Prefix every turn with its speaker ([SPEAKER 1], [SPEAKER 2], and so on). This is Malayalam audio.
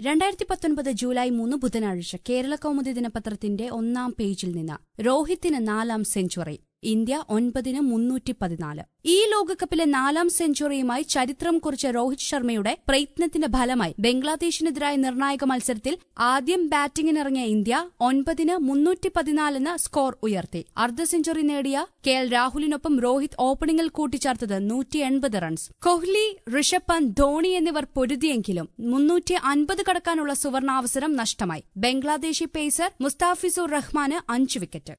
[SPEAKER 1] രണ്ടായിരത്തി പത്തൊൻപത് ജൂലൈ മൂന്ന് ബുധനാഴ്ച കേരള കൗമുദി ദിനപത്രത്തിന്റെ ഒന്നാം പേജിൽ നിന്ന് രോഹിത്തിന് നാലാം സെഞ്ചുറി ഇന്ത്യ ഒൻപതിന് മുന്നൂറ്റി പതിനാല് ഈ ലോകകപ്പിലെ നാലാം സെഞ്ചുറിയുമായി ചരിത്രം കുറിച്ച രോഹിത് ശർമ്മയുടെ പ്രയത്നത്തിന്റെ ഫലമായി ബംഗ്ലാദേശിനെതിരായ നിർണായക മത്സരത്തിൽ ആദ്യം ബാറ്റിംഗിനിറങ്ങിയ ഇന്ത്യ ഒൻപതിന് മുന്നൂറ്റി പതിനാലെന്ന് സ്കോർ ഉയർത്തി അർദ്ധ സെഞ്ചുറി നേടിയ കെ എൽ രാഹുലിനൊപ്പം രോഹിത് ഓപ്പണിംഗിൽ കൂട്ടിച്ചേർത്തത് നൂറ്റി എൺപത് റൺസ് കോഹ്ലി ഋഷഭ് പന്ത് ധോണി എന്നിവർ പൊരുതിയെങ്കിലും മുന്നൂറ്റി അൻപത് കടക്കാനുള്ള സുവർണാവസരം നഷ്ടമായി ബംഗ്ലാദേശി പേസർ മുസ്താഫിസുർ റഹ്മാന് അഞ്ച് വിക്കറ്റ്